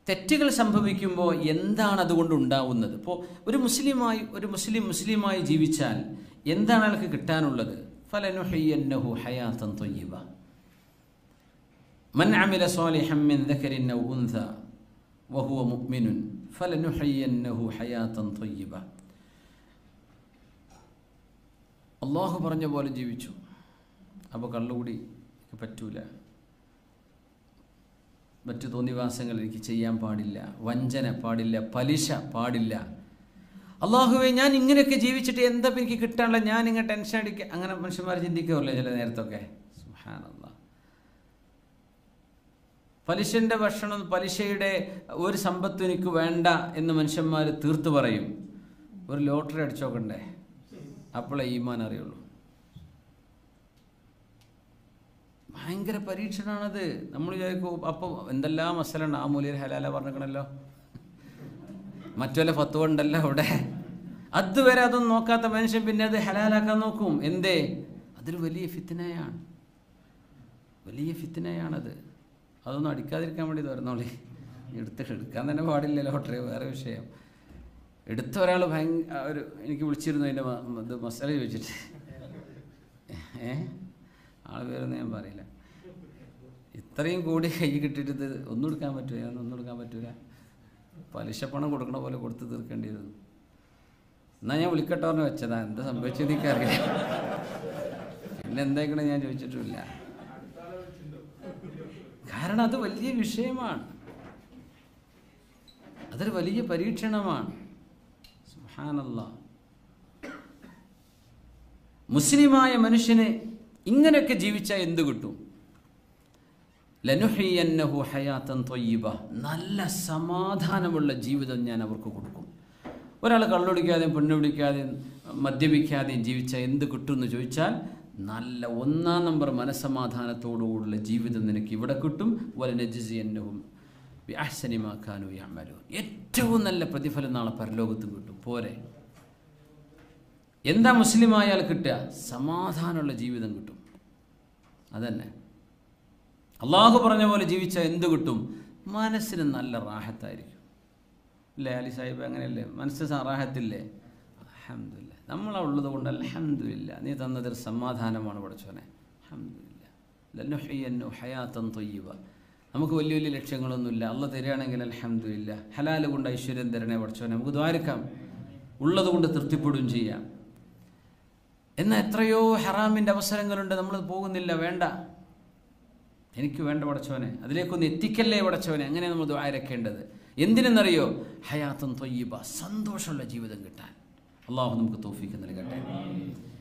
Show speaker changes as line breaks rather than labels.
തെറ്റുകൾ സംഭവിക്കുമ്പോൾ എന്താണ് അതുകൊണ്ട് ഉണ്ടാവുന്നത് ഇപ്പോൾ ഒരു മുസ്ലിമായി ഒരു മുസ്ലിം മുസ്ലിമായി ജീവിച്ചാൽ എന്താണ് അയാൾക്ക് കിട്ടാനുള്ളത് ഫലനുഹയ്യന്നഹു ഹയാത്തൻ തൊയ്യബ من عمل صالحا من ذكر أو أنثى وهو مؤمن فلنحيينه حياة طيبة അള്ളാഹു പറഞ്ഞ പോലെ ജീവിച്ചു അപ്പോൾ കള്ളുകൂടി എനിക്ക് പറ്റൂല മറ്റു തോന്നിവാസങ്ങൾ എനിക്ക് ചെയ്യാൻ പാടില്ല വഞ്ചന പാടില്ല പലിശ പാടില്ല അള്ളാഹുവെ ഞാൻ ഇങ്ങനെയൊക്കെ ജീവിച്ചിട്ട് എന്താ ഇപ്പം എനിക്ക് കിട്ടാനുള്ള ഞാൻ ഇങ്ങനെ ടെൻഷൻ അടിക്കുക അങ്ങനെ മനുഷ്യന്മാർ ചിന്തിക്കാറില്ലേ ചില നേരത്തൊക്കെ സുഹാനല്ലാ പലിശൻ്റെ ഭക്ഷണം പലിശയുടെ ഒരു സമ്പത്തും എനിക്ക് വേണ്ട എന്ന് മനുഷ്യന്മാർ തീർത്തു പറയും ഒരു ലോട്ടറി അടിച്ചോക്കണ്ടേ അപ്പോഴേ ഈമാൻ അറിയുള്ളൂ ഭയങ്കര പരീക്ഷണമാണത് നമ്മൾ വിചാരിക്കും അപ്പോൾ എന്തെല്ലാം മസലുണ്ട് ആ മൂലയിൽ ഹലാല പറഞ്ഞിക്കണല്ലോ മറ്റു വല്ല ഫത്വ ഉണ്ടല്ലോ അവിടെ അതുവരെ അതൊന്നും നോക്കാത്ത മനുഷ്യൻ പിന്നെ അത് ഹലാലാക്കാൻ നോക്കും എന്തേ അതൊരു വലിയ ഫിത്തിനയാണ് വലിയ ഫിത്തിനയാണത് അതൊന്നും അടിക്കാതിരിക്കാൻ വേണ്ടി തുറന്നോളി എടുത്ത് എടുക്കാൻ തന്നെ പാടില്ല ലോട്ടറി വേറെ വിഷയം എടുത്ത ഒരാൾ ഭയങ്കര ഒരു എനിക്ക് വിളിച്ചിരുന്നു അതിൻ്റെ മ- ഇത് മസാല ചോദിച്ചിട്ട് ഏ ആൾ പേരൊന്നും ഞാൻ പറയില്ല ഇത്രയും കൂടി കൈ കിട്ടിയിട്ട് ഇത് ഒന്നും എടുക്കാൻ പറ്റൂല ഞാൻ ഒന്നും എടുക്കാൻ പറ്റൂല പലിശ പണം കൊടുക്കണ പോലെ കൊടുത്ത് തീർക്കേണ്ടി വരുന്നു എന്നാൽ ഞാൻ വിളിക്കട്ടെ പറഞ്ഞ് വെച്ചതാ എന്താ സംഭവിച്ചത് എനിക്കറിയാം പിന്നെ എന്തായിക്കണേ ഞാൻ ചോദിച്ചിട്ടുമില്ല കാരണം അത് വലിയ വിഷയമാണ് അതൊരു വലിയ പരീക്ഷണമാണ് സുബ്ഹാനല്ലാ മുസ്ലിമായ മനുഷ്യന് ഇങ്ങനെയൊക്കെ ജീവിച്ചാൽ എന്ത് കിട്ടും ലനുഹിയന്നഹു ഹയാത്തൻ തൊയ്യബ നല്ല സമാധാനമുള്ള ജീവിതം ഞാൻ അവർക്ക് കൊടുക്കും ഒരാൾ കള്ളുടിക്കാതെയും പെണ്ണുപിടിക്കാതെയും മദ്യപിക്കാതെയും ജീവിച്ചാൽ എന്ത് കിട്ടുമെന്ന് ചോദിച്ചാൽ നല്ല ഒന്നാം നമ്പർ മനസ്സമാധാനത്തോടുകൂടിയുള്ള ജീവിതം നിനക്ക് ഇവിടെ കിട്ടും വലനജിസിയന്നവും വ്യാസനിമാക്കാനു യാമലു ഏറ്റവും നല്ല പ്രതിഫലം നാളെ പരലോകത്തും കിട്ടും പോരെ എന്താ മുസ്ലിം ആയാൽ കിട്ടുക സമാധാനമുള്ള ജീവിതം കിട്ടും അതന്നെ അള്ളാഹു പറഞ്ഞ പോലെ ജീവിച്ചാൽ എന്ത് കിട്ടും മനസ്സിന് നല്ല റാഹത്തായിരിക്കും അല്ലേ അലി സാഹിബ് അങ്ങനെയല്ലേ മനസ്സ് റാഹത്തില്ലേ അഹമ്മദില്ല നമ്മളുള്ളത് കൊണ്ട് അലഹമില്ല നീ തന്നതൊരു സമാധാനമാണ് പഠിച്ചോനെ അഹമ്മദില്ല ലന്നുഹയ്യന്നു ഹയാത്തൻ തൊയ്യുക നമുക്ക് വലിയ വലിയ ലക്ഷ്യങ്ങളൊന്നുമില്ല അള്ള തരികയാണെങ്കിൽ അലഹമില്ല ഹലാല് കൊണ്ട് ഐശ്വര്യം തരണേ പഠിച്ചോനെ നമുക്ക് ദ്വാരക്കാം ഉള്ളത് കൊണ്ട് തൃപ്തിപ്പെടുകയും ചെയ്യാം എന്നാൽ എത്രയോ ഹറാമിൻ്റെ അവസരങ്ങളുണ്ട് നമ്മൾ പോകുന്നില്ല വേണ്ട എനിക്ക് വേണ്ട പടച്ചവനെ അതിലേക്കൊന്ന് എത്തിക്കല്ലേ പടച്ചവനെ അങ്ങനെ നമ്മൾ ദ്വാരക്കേണ്ടത് എന്തിനെന്നറിയോ ഹയാത്തൻ തൊയ്യബ സന്തോഷമുള്ള ജീവിതം കിട്ടാൻ അള്ളാഹു നമുക്ക് തോഫിക്ക് നൽകട്ടെ